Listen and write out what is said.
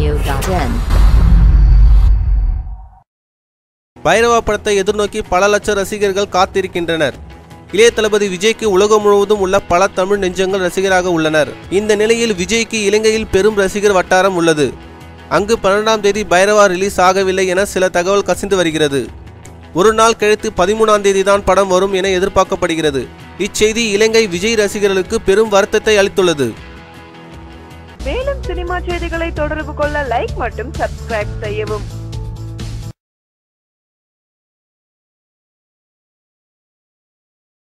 Audio.in. Bairavaa படத்தை எதிர்நோக்கி பல லட்சம் ரசிகர்கள் காத்திருக்கின்றனர் இளைய தளபதி விஜய்க்கு உலகம் முழுவதும் உள்ள பல தமிழ் நெஞ்சங்கள் ரசிகராக உள்ளனர் இந்த நிலையில் விஜய்க்கு இலங்கையில் பெரும் ரசிகர் வட்டாரம் உள்ளது அங்கு பன்னெண்டாம் தேதி பைரவா ரிலீஸ் ஆகவில்லை என சில தகவல் கசிந்து வருகிறது ஒரு நாள் கழித்து பதிமூணாம் தேதி தான் படம் வரும் என எதிர்பார்க்கப்படுகிறது இச்செய்தி இலங்கை விஜய் ரசிகர்களுக்கு பெரும் வருத்தத்தை அளித்துள்ளது மேலும் சினிமா செய்திகளை தொடர்பு கொள்ள லைக் மற்றும் சப்ஸ்கிரைப் செய்யவும்